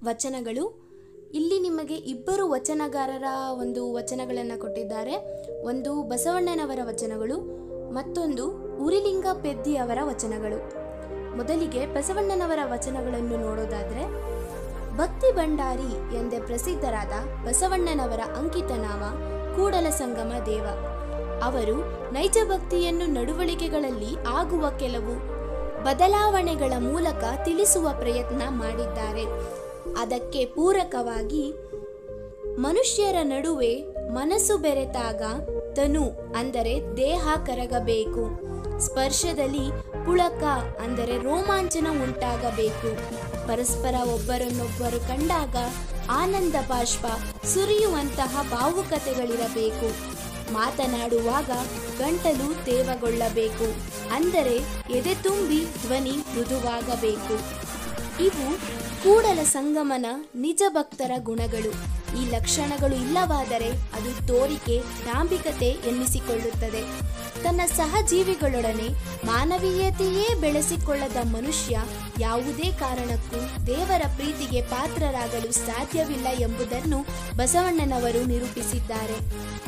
ವಚನಗಳು ಇಲ್ಲಿ ನಿಮಗೆ ಇಬ್ಬರು ವಚನಗಾರರ ಒಂದು ವಚನಗಳನ್ನು ಕೊಟ್ಟಿದ್ದಾರೆ ಒಂದು ಬಸವಣ್ಣನವರ ವಚನಗಳು ಮತ್ತೊಂದು ಉರಿಲಿಂಗ ಪೆದ್ದಿ ಅವರ ವಚನಗಳು ಮೊದಲಿಗೆ ಬಸವಣ್ಣನವರ ವಚನಗಳನ್ನು ನೋಡೋದಾದ್ರೆ ಭಕ್ತಿ ಭಂಡಾರಿ ಎಂದೇ ಪ್ರಸಿದ್ಧರಾದ ಬಸವಣ್ಣನವರ ಅಂಕಿತ ನಾಮ ಕೂಡಲ ಸಂಗಮ ದೇವ ಅವರು ನೈಜ ಭಕ್ತಿಯನ್ನು ನಡವಳಿಕೆಗಳಲ್ಲಿ ಆಗುವ ಕೆಲವು ಬದಲಾವಣೆಗಳ ಮೂಲಕ ತಿಳಿಸುವ ಪ್ರಯತ್ನ ಮಾಡಿದ್ದಾರೆ ಅದಕ್ಕೆ ಪೂರಕವಾಗಿ ಮನುಷ್ಯರ ನಡುವೆ ಮನಸ್ಸು ಬೆರೆತಾಗ ತನು ಅಂದರೆ ದೇಹ ಕರಗಬೇಕು ಸ್ಪರ್ಶದಲ್ಲಿ ಪುಳಕ ಅಂದರೆ ರೋಮಾಂಚನ ಉಂಟಾಗಬೇಕು ಪರಸ್ಪರ ಒಬ್ಬರನ್ನೊಬ್ಬರು ಕಂಡಾಗ ಆನಂದ ಬಾಷ್ಪ ಸುರಿಯುವಂತಹ ಭಾವುಕತೆಗಳಿರಬೇಕು ಮಾತನಾಡುವಾಗ ಗಂಟಲು ತೇವಗೊಳ್ಳಬೇಕು ಅಂದರೆ ಎದೆ ತುಂಬಿ ಧ್ವನಿ ಮೃದುವಾಗಬೇಕು ಇವು ಕೂಡಲ ಸಂಗಮನ ನಿಜ ಭಕ್ತರ ಗುಣಗಳು ಈ ಲಕ್ಷಣಗಳು ಇಲ್ಲವಾದರೆ ಅದು ತೋರಿಕೆ ಡಾಂಬಿಕತೆ ಎನ್ನಿಸಿಕೊಳ್ಳುತ್ತದೆ ತನ್ನ ಸಹಜೀವಿಗಳೊಡನೆ ಮಾನವೀಯತೆಯೇ ಬೆಳೆಸಿಕೊಳ್ಳದ ಮನುಷ್ಯ ಯಾವುದೇ ಕಾರಣಕ್ಕೂ ದೇವರ ಪ್ರೀತಿಗೆ ಪಾತ್ರರಾಗಲು ಸಾಧ್ಯವಿಲ್ಲ ಎಂಬುದನ್ನು ಬಸವಣ್ಣನವರು ನಿರೂಪಿಸಿದ್ದಾರೆ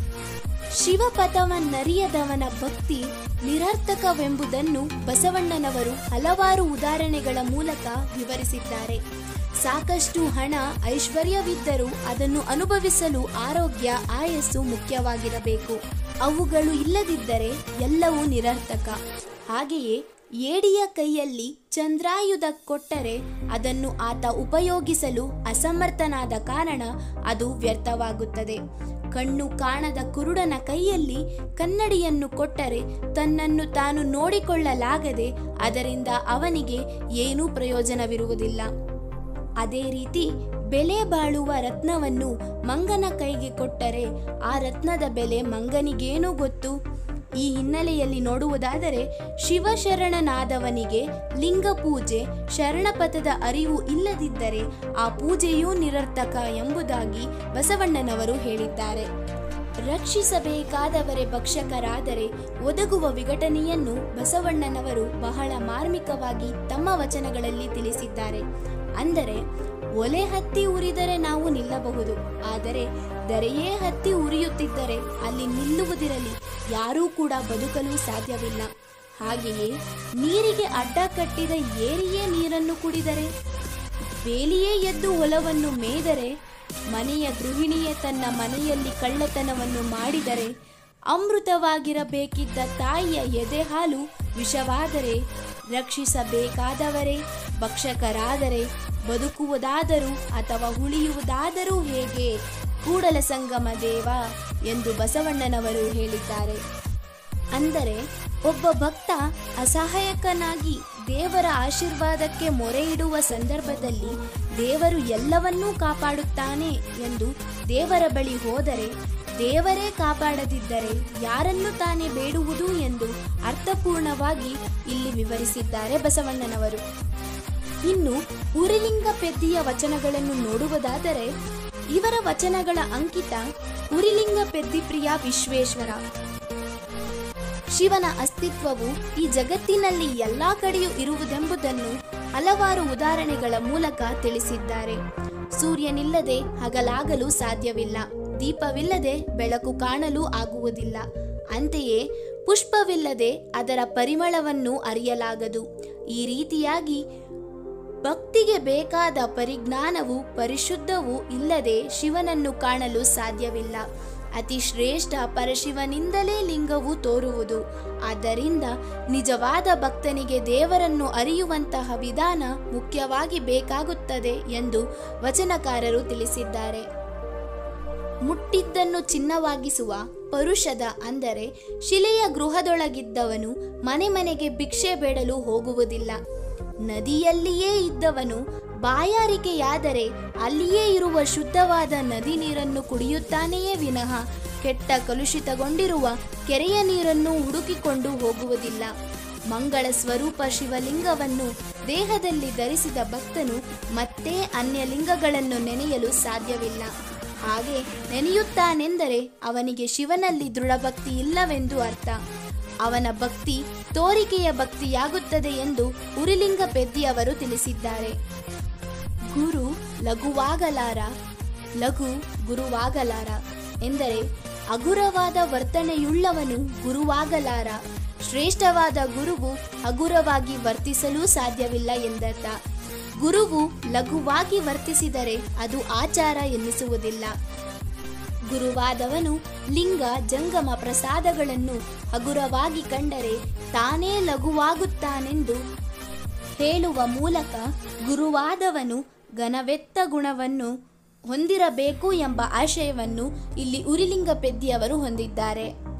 ಶಿವಪಥವನ್ನರಿಯದವನ ಭಕ್ತಿ ನಿರರ್ಥಕವೆಂಬುದನ್ನು ಬಸವಣ್ಣನವರು ಹಲವಾರು ಉದಾಹರಣೆಗಳ ಮೂಲಕ ವಿವರಿಸಿದ್ದಾರೆ ಸಾಕಷ್ಟು ಹಣ ಐಶ್ವರ್ಯವಿದ್ದರೂ ಅದನ್ನು ಅನುಭವಿಸಲು ಆರೋಗ್ಯ ಆಯಸ್ಸು ಮುಖ್ಯವಾಗಿರಬೇಕು ಅವುಗಳು ಇಲ್ಲದಿದ್ದರೆ ಎಲ್ಲವೂ ನಿರರ್ಥಕ ಹಾಗೆಯೇ ಏಡಿಯ ಕೈಯಲ್ಲಿ ಚಂದ್ರಾಯುಧ ಕೊಟ್ಟರೆ ಅದನ್ನು ಆತ ಉಪಯೋಗಿಸಲು ಅಸಮರ್ಥನಾದ ಕಾರಣ ಅದು ವ್ಯರ್ಥವಾಗುತ್ತದೆ ಕಣ್ಣು ಕಾಣದ ಕುರುಡನ ಕೈಯಲ್ಲಿ ಕನ್ನಡಿಯನ್ನು ಕೊಟ್ಟರೆ ತನ್ನನ್ನು ತಾನು ನೋಡಿಕೊಳ್ಳಲಾಗದೆ ಅದರಿಂದ ಅವನಿಗೆ ಏನೂ ಪ್ರಯೋಜನವಿರುವುದಿಲ್ಲ ಅದೇ ರೀತಿ ಬೆಲೆ ಬಾಳುವ ರತ್ನವನ್ನು ಮಂಗನ ಕೈಗೆ ಕೊಟ್ಟರೆ ಆ ರತ್ನದ ಬೆಲೆ ಮಂಗನಿಗೇನು ಗೊತ್ತು ಈ ಹಿನ್ನೆಲೆಯಲ್ಲಿ ನೋಡುವುದಾದರೆ ಶಿವಶರಣನಾದವನಿಗೆ ಲಿಂಗ ಪೂಜೆ ಶರಣಪಥದ ಅರಿವು ಇಲ್ಲದಿದ್ದರೆ ಆ ಪೂಜೆಯೂ ನಿರರ್ಥಕ ಎಂಬುದಾಗಿ ಬಸವಣ್ಣನವರು ಹೇಳಿದ್ದಾರೆ ರಕ್ಷಿಸಬೇಕಾದವರೇ ಭಕ್ಷಕರಾದರೆ ಒದಗುವ ವಿಘಟನೆಯನ್ನು ಬಸವಣ್ಣನವರು ಬಹಳ ಮಾರ್ಮಿಕವಾಗಿ ತಮ್ಮ ವಚನಗಳಲ್ಲಿ ತಿಳಿಸಿದ್ದಾರೆ ಅಂದರೆ ಒಲೆ ಹತ್ತಿ ಉರಿದರೆ ನಾವು ನಿಲ್ಲಬಹುದು ಆದರೆ ದರೆಯೇ ಹತ್ತಿ ಉರಿಯುತ್ತಿದ್ದರೆ ಅಲ್ಲಿ ನಿಲ್ಲುವುದಿರಲಿ ಯಾರೂ ಕೂಡ ಬದುಕಲು ಸಾಧ್ಯವಿಲ್ಲ ಹಾಗೆಯೇ ನೀರಿಗೆ ಅಡ್ಡ ಕಟ್ಟಿದ ಏರಿಯೇ ನೀರನ್ನು ಕುಡಿದರೆ ಬೇಲಿಯೇ ಎದ್ದು ಹೊಲವನ್ನು ಮೇದರೆ ಮನೆಯ ಗೃಹಿಣಿಯೇ ತನ್ನ ಮನೆಯಲ್ಲಿ ಕಳ್ಳತನವನ್ನು ಮಾಡಿದರೆ ಅಮೃತವಾಗಿರಬೇಕಿದ್ದ ತಾಯಿಯ ಎದೆ ಹಾಲು ವಿಷವಾದರೆ ರಕ್ಷಿಸಬೇಕಾದವರೇ ಭಕ್ಷಕರಾದರೆ ಬದುಕುವುದಾದರೂ ಅಥವಾ ಉಳಿಯುವುದಾದರೂ ಹೇಗೆ ಕೂಡಲ ಸಂಗಮ ದೇವ ಎಂದು ಬಸವಣ್ಣನವರು ಹೇಳಿದ್ದಾರೆ ಅಂದರೆ ಒಬ್ಬ ಭಕ್ತ ಅಸಹಾಯಕನಾಗಿ ದೇವರ ಆಶೀರ್ವಾದಕ್ಕೆ ಮೊರೆ ಇಡುವ ಸಂದರ್ಭದಲ್ಲಿ ದೇವರು ಎಲ್ಲವನ್ನೂ ಕಾಪಾಡುತ್ತಾನೆ ಎಂದು ದೇವರ ಬಳಿ ಹೋದರೆ ದೇವರೇ ಕಾಪಾಡದಿದ್ದರೆ ಯಾರನ್ನು ತಾನೇ ಬೇಡುವುದು ಎಂದು ಅರ್ಥಪೂರ್ಣವಾಗಿ ಇಲ್ಲಿ ವಿವರಿಸಿದ್ದಾರೆ ಬಸವಣ್ಣನವರು ಇನ್ನು ಉರಿಲಿಂಗ ಪೆದ್ದಿಯ ವಚನಗಳನ್ನು ನೋಡುವುದಾದರೆ ಇವರ ವಚನಗಳ ಅಂಕಿತ ಉರಿಲಿಂಗ ಪೆದ್ದಿ ಪ್ರಿಯ ವಿಶ್ವೇಶ್ವರ ಶಿವನ ಅಸ್ತಿತ್ವವು ಈ ಜಗತ್ತಿನಲ್ಲಿ ಎಲ್ಲಾ ಕಡೆಯೂ ಇರುವುದೆಂಬುದನ್ನು ಹಲವಾರು ಉದಾಹರಣೆಗಳ ಮೂಲಕ ತಿಳಿಸಿದ್ದಾರೆ ಸೂರ್ಯನಿಲ್ಲದೆ ಹಗಲಾಗಲು ಸಾಧ್ಯವಿಲ್ಲ ದೀಪವಿಲ್ಲದೆ ಬೆಳಕು ಕಾಣಲು ಆಗುವುದಿಲ್ಲ ಅಂತೆಯೇ ಪುಷ್ಪವಿಲ್ಲದೆ ಅದರ ಪರಿಮಳವನ್ನು ಅರಿಯಲಾಗದು ಈ ರೀತಿಯಾಗಿ ಭಕ್ತಿಗೆ ಬೇಕಾದ ಪರಿಜ್ಞಾನವು ಪರಿಶುದ್ಧವೂ ಇಲ್ಲದೆ ಶಿವನನ್ನು ಕಾಣಲು ಸಾಧ್ಯವಿಲ್ಲ ಅತಿ ಶ್ರೇಷ್ಠ ಪರಶಿವನಿಂದಲೇ ಲಿಂಗವು ತೋರುವುದು ಆದ್ದರಿಂದ ನಿಜವಾದ ಭಕ್ತನಿಗೆ ದೇವರನ್ನು ಅರಿಯುವಂತಹ ವಿಧಾನ ಮುಖ್ಯವಾಗಿ ಬೇಕಾಗುತ್ತದೆ ಎಂದು ವಚನಕಾರರು ತಿಳಿಸಿದ್ದಾರೆ ಮುಟ್ಟಿದ್ದನ್ನು ಚಿನ್ನವಾಗಿಸುವ ಪರುಷದ ಅಂದರೆ ಶಿಲೆಯ ಗೃಹದೊಳಗಿದ್ದವನು ಮನೆ ಮನೆಗೆ ಭಿಕ್ಷೆ ಬೇಡಲು ಹೋಗುವುದಿಲ್ಲ ನದಿಯಲ್ಲಿಯೇ ಇದ್ದವನು ಬಾಯಾರಿಕೆಯಾದರೆ ಅಲ್ಲಿಯೇ ಇರುವ ಶುದ್ಧವಾದ ನದಿ ನೀರನ್ನು ಕುಡಿಯುತ್ತಾನೆಯೇ ವಿನಃ ಕೆಟ್ಟ ಕಲುಷಿತಗೊಂಡಿರುವ ಕೆರೆಯ ನೀರನ್ನು ಹುಡುಕಿಕೊಂಡು ಹೋಗುವುದಿಲ್ಲ ಮಂಗಳ ಸ್ವರೂಪ ಶಿವಲಿಂಗವನ್ನು ದೇಹದಲ್ಲಿ ಧರಿಸಿದ ಭಕ್ತನು ಮತ್ತೆ ಅನ್ಯ ಲಿಂಗಗಳನ್ನು ನೆನೆಯಲು ಸಾಧ್ಯವಿಲ್ಲ ಹಾಗೆ ನೆನೆಯುತ್ತಾನೆಂದರೆ ಅವನಿಗೆ ಶಿವನಲ್ಲಿ ದೃಢಭಕ್ತಿ ಇಲ್ಲವೆಂದು ಅರ್ಥ ಅವನ ಭಕ್ತಿ ತೋರಿಕೆಯ ಭಕ್ತಿಯಾಗುತ್ತದೆ ಎಂದು ಉರಿಲಿಂಗ ಪೆದ್ದಿ ಅವರು ತಿಳಿಸಿದ್ದಾರೆ ಗುರು ಲಘುವಾಗಲಾರ ಲಘು ಗುರುವಾಗಲಾರ ಎಂದರೆ ಹಗುರವಾದ ವರ್ತನೆಯುಳ್ಳವನು ಗುರುವಾಗಲಾರ ಶ್ರೇಷ್ಠವಾದ ಗುರುವು ಹಗುರವಾಗಿ ವರ್ತಿಸಲೂ ಸಾಧ್ಯವಿಲ್ಲ ಎಂದರ್ಥ ಗುರುವು ಲಘುವಾಗಿ ವರ್ತಿಸಿದರೆ ಅದು ಆಚಾರ ಎನ್ನಿಸುವುದಿಲ್ಲ ಗುರುವಾದವನು ಲಿಂಗ ಜಂಗಮ ಪ್ರಸಾದಗಳನ್ನು ಹಗುರವಾಗಿ ಕಂಡರೆ ತಾನೇ ಲಘುವಾಗುತ್ತಾನೆಂದು ಹೇಳುವ ಮೂಲಕ ಗುರುವಾದವನು ಘನವೆತ್ತ ಗುಣವನ್ನು ಹೊಂದಿರಬೇಕು ಎಂಬ ಆಶಯವನ್ನು ಇಲ್ಲಿ ಉರಿಲಿಂಗ ಪೆದ್ದಿಯವರು ಹೊಂದಿದ್ದಾರೆ